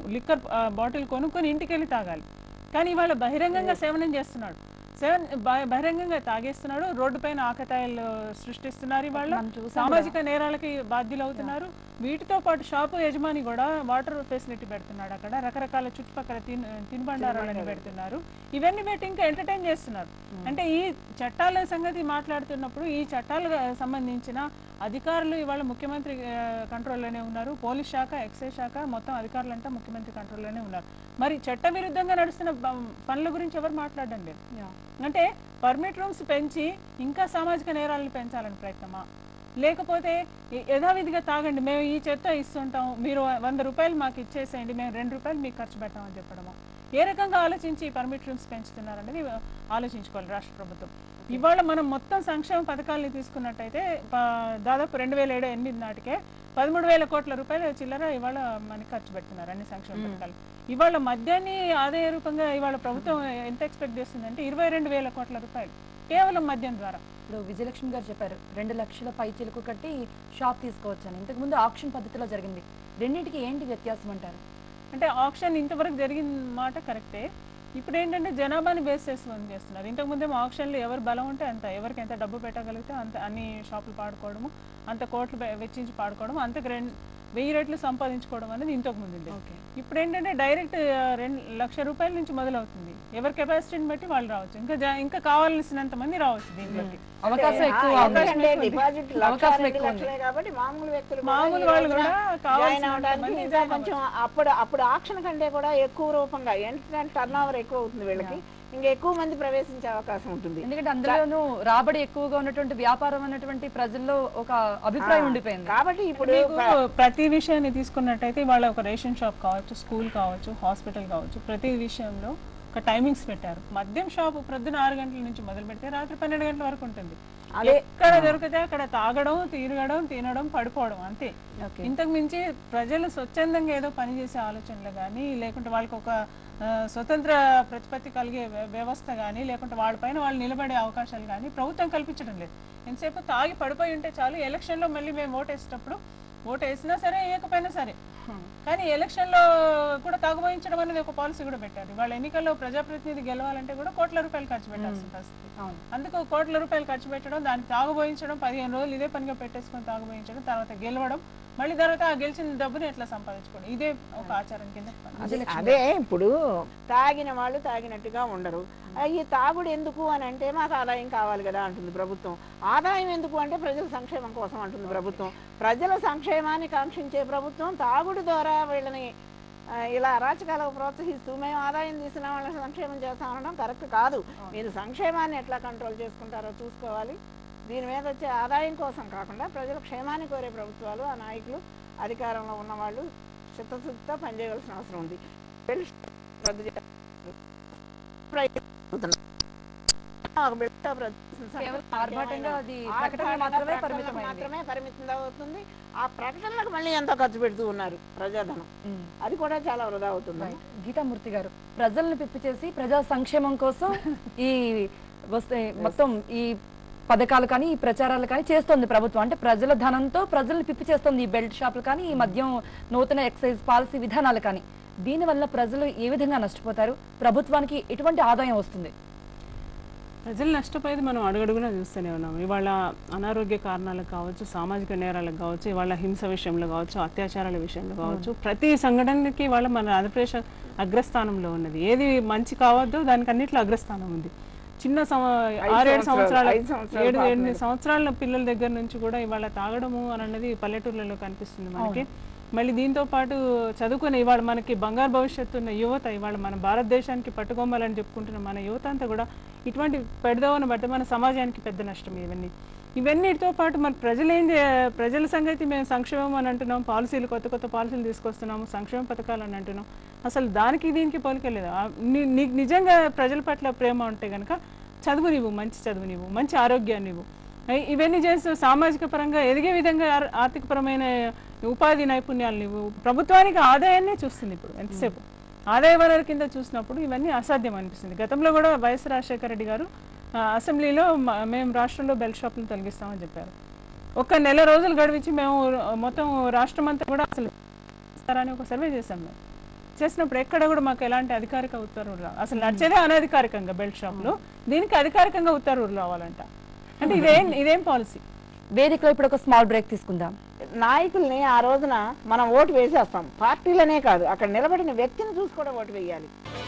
Liquor bottle కొనుక్కొని ఇంటికి వెళ్ళి తాగాలి కానీ ఇవాళ బహిరంగంగా సేవనం చేస్తున్నాడు సేవన్ బ- బహిరంగంగా తాగేస్తున్నాడు రోడ్డు పైన ఆకతాయిలు సృష్టిస్తున్నారు ఇవాళ మనం చూసాం సామాజిక నేరాలకి బాధ్యులు అవుతున్నారు వీటితో పాటు షాపు యజమాని కూడా వాటర్ ఫెసిలిటీ పెడుతున్నాడు అక్కడ రకరకాల చుట్టుపక్కల తిన్ తినుబండారాలని పెడుతున్నారు ఇవన్నీ పెట్టి ఇంకా ఎంటర్టైన్ చేస్తున్నారు అంటే ఈ చట్టాల సంగతి మాట్లాడుతున్నప్పుడు ఈ చట్టాలకు సంబంధించిన అధికారులు ఇవాళ ముఖ్యమంత్రి ఆ, కంట్రోల్లోనే ఉన్నారు పోలీస్ శాఖ ఎక్సైజ్ శాఖ మొత్తం అధికారులంతా ముఖ్యమంత్రి కంట్రోల్లోనే ఉన్నారు మరి చట్ట విరుద్ధంగా నడుస్తున్న బ- పనుల గురించి ఎవరు మాట్లాడడం లేదు Yeah. అంటే పర్మిట్ రూమ్స్ పెంచి ఇంకా సామాజిక నేరాలను పెంచాలని ప్రయత్నమా లేకపోతే ఈ- యథావిధిగా తాగండి మేము ఈ చెత్త ఇస్తుంటాం మీరు వంద రూపాయలు మాకు ఇచ్చేసేయండి మేము రెండు రూపాయలు మీకు ఖర్చు పెట్టామని చెప్పడము ఏ రకంగా ఆలోచించి పర్మిట్ రూమ్స్ పెంచుతున్నారనేది ఆలోచించుకోవాలి రాష్ట్ర ప్రభుత్వం ఇవాళ మనం మొత్తం సంక్షేమ పథకాలని తీసుకున్నట్టయితే ప- దాదాపు రెండు వేల ఏడు ఎనిమిది నాటికే పదమూడు వేల కోట్ల రూపాయలు చిల్లర ఇవాళ మనకి ఖర్చు పెడుతున్నారు అన్ని సంక్షేమ పథకాలు ఇవాళ మద్యాన్ని ఆదాయ రూపంగా ఇవాళ ప్రభుత్వం ఎంత ఎక్స్పెక్ట్ చేస్తుందంటే ఇరవై రెండు వేల కోట్ల రూపాయలు కేవలం మద్యం ద్వారా ఇప్పుడు విజయలక్ష్మి గారు చెప్పారు రెండు లక్షల పై చిలుకు కట్టి షాప్ తీసుకోవచ్చని ఇంతకు ముందు ఆక్షన్ పద్ధతిలో జరిగింది రెండింటికి ఏంటి వ్యత్యాసం అంటారు అంటే ఆప్షన్ ఇంతవరకు జరిగిన మాట కరెక్టే ఇప్పుడు ఏంటంటే జనాభాని బేస్ చేసుకొని చేస్తున్నారు ఇంతకు ముందేమో ఆప్షన్లు ఎవరు బలం ఉంటే అంత ఎవరికి ఎంత డబ్బు పెట్టగలిగితే అంత అన్ని షాపులు పాడుకోవడము అంత కోట్లు వె- వెచ్చించి పాడుకోవడం అంతకు రెండు వెయ్యి రెట్లు సంపాదించుకోవడం అనేది ఇంతకు ముందు ఉండేది. ఓకే ఇప్పుడు ఏంటంటే డైరెక్ట్ ఆ, రెండు లక్ష రూపాయల నుంచి మొదలవుతుంది ఎవరి కెపాసిటీని బట్టి వాళ్ళు రావచ్చు ఇంకా జా- ఇంకా కావాల్సినంత మంది రావచ్చు దీంట్లోకి అవకాశం ఎక్కువ ఉంది. ఎందుకంటే డిపాజిట్ లక్ష అవకాశం రెండు ఎక్కువ ఉంది. లక్షలే కాబట్టి మామూలు వ్యక్తులు కూడా మామూలు ఈ వాళ్ళు రోజున కూడా జాయిన్ కావాల్సినంత అవడానికి మంది ఇంకా జాయిన్ కొంచెం అప్పుడు అప్పుడు ఆక్షన్ కంటే కూడా ఎక్కువ రూపంగా ఎందుకంటే టర్న్ ఓవర్ ఎక్కువ అవుతుంది వీళ్ళకి ఇంకా ఎక్కువ మంది ప్రవేశించే అవకాశం ఉంటుంది ఎందుకంటే అందులోనూ రాబడి ఎక్కువగా ఉన్నటువంటి వ్యాపారం అన్నటువంటి ప్రజల్లో ఒక అభిప్రాయం ఉండిపోయింది కాబట్టి ఇప్పుడు మీకు ప్రతి విషయాన్ని తీసుకున్నట్టయితే వాళ్ళ ఒక రేషన్ షాప్ కావచ్చు స్కూల్ కావచ్చు హాస్పిటల్ కావచ్చు ప్రతి విషయంలో ఒక టైమింగ్స్ పెట్టారు మద్యం షాప్ ప్రొద్దున ఆరు గంటల నుంచి మొదలు పెడితే రాత్రి పన్నెండు గంటల వరకు ఉంటుంది అదే ఎక్కడ దొరికితే అక్కడ తాగడం తిరగడం తినడం పడుకోవడం అంతే ఓకే ఇంతకు మించి ప్రజలు స్వచ్ఛందంగా ఏదో పని చేసే ఆలోచనలు కానీ లేకుంటే వాళ్ళకి ఒక ఆ, స్వతంత్ర ప్రతిపత్తి కలిగే వ్య- వ్యవస్థ కానీ లేకుంటే వాళ్ళపైన వాళ్ళు నిలబడే అవకాశాలు కానీ ప్రభుత్వం కల్పించడం లేదు ఎంతసేపు తాగి పడిపోయి ఉంటే చాలు ఎలక్షన్లో మళ్ళీ మేము ఓటు వేసేటప్పుడు ఓటు వేసినా సరే వేయకపోయినా సరే కానీ ఎలక్షన్లో కూడా తాగుబోయించడం అనేది ఒక పాలసీ కూడా పెట్టారు వాళ్ళ ఎన్నికల్లో ప్రజాప్రతినిధి గెలవాలంటే కూడా కోట్ల రూపాయలు ఖర్చు పెట్టాల్సిన పరిస్థితి అవును అందుకు కోట్ల రూపాయలు ఖర్చు పెట్టడం దానికి తాగుబోయించడం పదిహేను రోజులు ఇదే పనిగా పెట్టేసుకొని తాగుబోయించడం తర్వాత గెలవడం మళ్ళీ తర్వాత ఆ గెలిచిన డబ్బుని ఎట్లా సంపాదించుకోవడం ఇదే ఒక ఆచారం కింద పని. అదే ఇప్పుడు తాగిన వాళ్ళు తాగినట్టుగా ఉండరు ఆ, ఈ తాగుడు ఎందుకు అని అంటే మాకు ఆదాయం కావాలి కదా అంటుంది ప్రభుత్వం ఆదాయం ఎందుకు అంటే ప్రజల సంక్షేమం కోసం అంటుంది ప్రభుత్వం ప్రజల సంక్షేమాన్ని కాంక్షించే ప్రభుత్వం తాగుడు ద్వారా వీళ్ళని ఆ, ఇలా అరాచకాలకు ప్రోత్సహిస్తూ మేము ఆదాయం తీసిన వాళ్ళని సంక్షేమం చేస్తాం అనడం కరెక్ట్ కాదు మీరు సంక్షేమాన్ని ఎట్లా కంట్రోల్ చేసుకుంటారో చూసుకోవాలి దీని మీద వచ్చే ఆదాయం కోసం కాకుండా ప్రజల క్షేమాన్ని కోరే ప్రభుత్వాలు ఆ నాయకులు అధికారంలో ఉన్న వాళ్ళు చిత్తశుద్ధితో పనిచేయవలసిన అవసరం ఉంది బిల్ రద్దు చేయాలి. ప్రయత్నిస్తున్నారు. ఒక బిల్ రద్దు చేసిన కేవలం సందర్భంగా ఆర్భాటంగా అది ఆ ప్రకటనలు ప్రకటనలకు మాత్రమే ప్రకటనలకు పరిమితమైంది మాత్రమే పరిమితం అవుతుంది ఆ ప్రకటనలకు మళ్ళీ ఎంతో ఖర్చు పెడుతూ ఉన్నారు ప్రజాధనం ఉమ్. అది కూడా చాలా వృధా అవుతుంది రైట్. గీతామూర్తి గారు ప్రజల్ని పిప్పి చేసి ప్రజా సంక్షేమం కోసం ఈ వస్తే మొత్తం ఈ పథకాలు కానీ ఈ ప్రచారాలు కానీ చేస్తోంది ప్రభుత్వం అంటే ప్రజల ధనంతో ప్రజల్ని పిప్పి చేస్తోంది ఈ బెల్ట్ షాపులు కానీ ఈ మద్యం నూతన ఎక్సైజ్ పాలసీ విధానాలు కానీ దీనివల్ల ప్రజలు ఏ విధంగా నష్టపోతారు ప్రభుత్వానికి ఎటువంటి ఆదాయం వస్తుంది ప్రజలు నష్టపోయేది మనం అడుగడుగునా చూస్తూనే ఉన్నాం ఇవాళ అనారోగ్య కారణాలకు కావచ్చు సామాజిక నేరాలకు కావచ్చు ఇవాళ హింస విషయంలో కావచ్చు అత్యాచారాల విషయంలో కావచ్చు ప్రతి సంఘటనకి ఇవాళ మన ఆంధ్రప్రదేశ్ అగ్రస్థానంలో ఉన్నది ఏది మంచి కావద్దో దానికి అన్నిట్లో అగ్రస్థానం ఉంది చిన్న సంవ- ఆరేడు సంవత్సరాల ఐదు సంవత్సరాల ఏడు పాప ఎనిమిది సంవత్సరాల పిల్లల దగ్గర నుంచి కూడా ఇవాళ తాగడము అని అన్నది పల్లెటూర్లలో కనిపిస్తుంది మనకి మళ్ళీ దీంతో పాటు చదువుకునే ఇవాళ మనకి బంగారు భవిష్యత్తు ఉన్న యువత ఇవాళ మన భారతదేశానికి పట్టుకోమాలని చెప్పుకుంటున్న మన యువత అంతా కూడా ఇటువంటి పెడదవను బట్టి మన సమాజానికి పెద్ద నష్టం ఇవన్నీ ఇవన్నిటితో పాటు మన ప్రజలు ఏం చే- ప్రజల సంగతి మేము సంక్షేమం అని అంటున్నాం పాలసీలు కొత్త కొత్త పాలసీలు తీసుకొస్తున్నాము సంక్షేమ పథకాలు అని అంటున్నాం అసలు దానికి దీనికి పోలికెళ్ళలేదు ఆ, నీ- నీకు నిజంగా ప్రజల పట్ల ప్రేమ ఉంటే కనుక చదువు నీవు మంచి చదువు నీవు మంచి ఆరోగ్యాన్ని నీవు ఇ- ఇవన్నీ చేస్తూ సామాజిక పరంగా ఎదిగే విధంగా ఆర్- ఆర్థికపరమైన ఉపాధి నైపుణ్యాలు నీవు ప్రభుత్వానికి ఆదాయాన్నే చూస్తుంది ఇప్పుడు ఎంతసేపు ఆదాయ వనరు కింద చూసినప్పుడు ఇవన్నీ అసాధ్యం అనిపిస్తుంది గతంలో కూడా వైఎస్ రాజశేఖర రెడ్డి గారు ఆ, అసెంబ్లీలో మ- మేము రాష్ట్రంలో బెల్ట్ షాపులు తొలగిస్తామని చెప్పారు ఒక నెల రోజులు గడిపించి మేము మొత్తం రాష్ట్రం అంతా కూడా అసలు ఇస్తారని ఒక సర్వే చేశాం మేము చేసినప్పుడు ఎక్కడ కూడా మాకు ఎలాంటి అధికారిక ఉత్తర్వులు రావు అసలు నడిచేదే అనధికారికంగా బెల్ట్ షాప్లు దీనికి అధికారికంగా ఉత్తర్వులు రావాలంట అంటే ఇదేం ఇదేం పాలసీ వేదికలో ఇప్పుడు ఒక స్మాల్ బ్రేక్ తీసుకుందాం నాయకుల్ని ఆ రోజున మనం ఓటు వేసేస్తాం పార్టీలనే కాదు అక్కడ నిలబడిన వ్యక్తిని చూసి కూడా ఓటు వేయాలి